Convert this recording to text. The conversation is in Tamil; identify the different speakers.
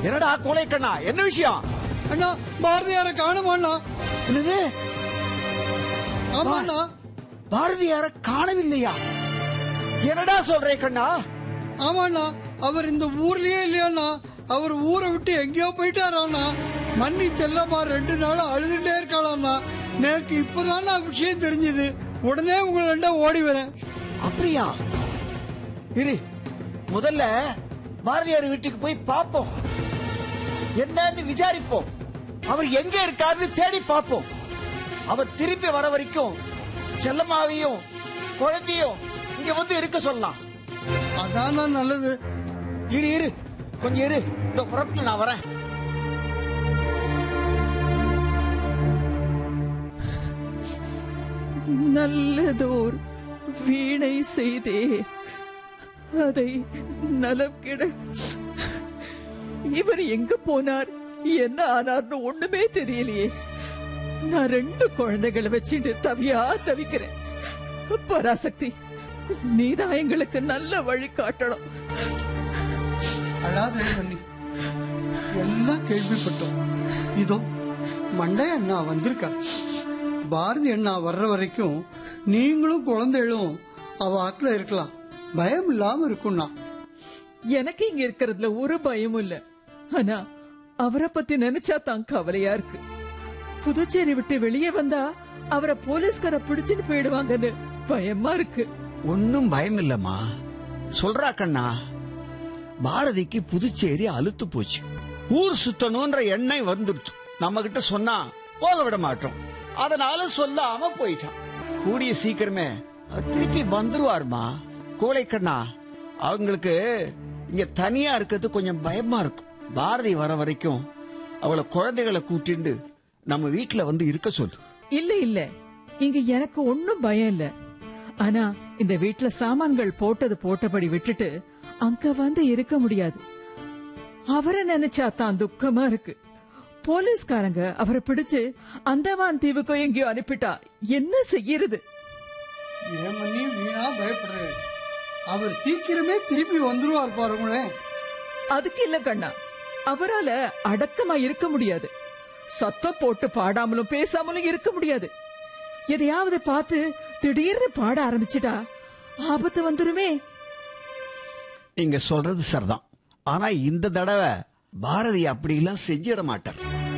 Speaker 1: என்னடா கோலை கண்ணா என்ன விஷயம்
Speaker 2: அண்ணா பாரதியார காணுமாண்ணா
Speaker 1: என்னது
Speaker 2: ஆமாண்ணா
Speaker 1: பாரதியார காணவில்லையா என்னடா சொல்றே கண்ணா
Speaker 2: ஆமாண்ணா அவர் இந்த ஊர்லயே இல்லையாண்ணா அவர் ஊரை விட்டு எங்கேயோ போயிட்டாராண்ணா மன்னி செல்லம்மா ரெண்டு நாள் அழுதுட்டே இருக்காளாண்ணா எனக்கு இப்பதாண்ணா விஷயம் தெரிஞ்சது உடனே உங்கள ஓடி வரேன்
Speaker 1: அப்படியா இரு முதல்ல பாரதியார் வீட்டுக்கு போய் பார்ப்போம் என்னன்னு விசாரிப்போம் அவர் எங்க இருக்காருன்னு தேடி பார்ப்போம் அவர் திரும்பி வர வரைக்கும் செல்லம்மாவையும் குழந்தையும் இங்க வந்து இருக்க சொல்லலாம்
Speaker 2: அதாண்ணா நல்லது
Speaker 1: இரு இரு கொஞ்சம் இரு இந்த புறப்பட்டு நான் வரேன்
Speaker 3: நல்லதோர் வீணை செய்தே அதை நலம் கிட இவர் எங்க போனார் என்ன ஆனார்னு ஒண்ணுமே தெரியலையே நான் ரெண்டு குழந்தைகளை வச்சுட்டு தவியா தவிக்கிறேன் பராசக்தி நீதான் எங்களுக்கு நல்ல வழி காட்டணும்
Speaker 2: அழாதே மன்னி எல்லாம் கேள்விப்பட்டோம் இதோ மண்டை அண்ணா வந்திருக்கா பாரதி அண்ணா வர்ற வரைக்கும் நீங்களும் குழந்தைகளும் அவ ஆத்துல இருக்கலாம் பயம் இல்லாம இருக்கும்ண்ணா
Speaker 3: எனக்கு இங்க இருக்கிறதுல ஒரு பயமும் இல்ல ஆனா அவரை பத்தி நினைச்சா தான் கவலையா இருக்கு புதுச்சேரி விட்டு வெளியே வந்தா அவரை போலீஸ்கார பிடிச்சிட்டு போயிடுவாங்கன்னு பயமா இருக்கு
Speaker 1: ஒன்னும் பயம் இல்லம்மா சொல்றா கண்ணா பாரதிக்கு புதுச்சேரி அழுத்து போச்சு ஊர் சுத்தணும்ன்ற எண்ணம் வந்துருச்சு நம்ம கிட்ட சொன்னா போக விட மாட்டோம் அதனால சொல்லாம போயிட்டான் கூடிய சீக்கிரமே அவர் திருப்பி வந்துருவாருமா கோழை கண்ணா அவங்களுக்கு இங்க தனியா இருக்கிறது கொஞ்சம் பயமா இருக்கும் பாரதி வர வரைக்கும் அவளை குழந்தைகளை கூட்டிண்டு நம்ம வீட்டுல வந்து இருக்க சொல்லு
Speaker 3: இல்ல இல்ல இங்க எனக்கு ஒண்ணும் பயம் இல்ல ஆனா இந்த வீட்ல சாமான்கள் போட்டது போட்டபடி விட்டுட்டு அங்க வந்து இருக்க முடியாது அவரை நினைச்சா தான் துக்கமா இருக்கு போலீஸ்காரங்க அவரை பிடிச்சு அந்தமான் தீவுக்கோ எங்கேயோ அனுப்பிட்டா என்ன செய்யறது
Speaker 2: ஏன் மன்னி வீணா பயப்படுறேன் அவர் சீக்கிரமே திருப்பி வந்துருவார் பாருங்களேன்
Speaker 3: அதுக்கு இல்ல கண்ணா அவரால அடக்கமா இருக்க முடியாது சத்தம் போட்டு பாடாமலும் பேசாமலும் இருக்க முடியாது எதையாவது பார்த்து திடீர்னு பாட ஆரம்பிச்சிட்டா ஆபத்து வந்துருமே
Speaker 1: நீங்க சொல்றது சரிதான் ஆனா இந்த தடவை பாரதி அப்படி எல்லாம் செஞ்சிட மாட்டார்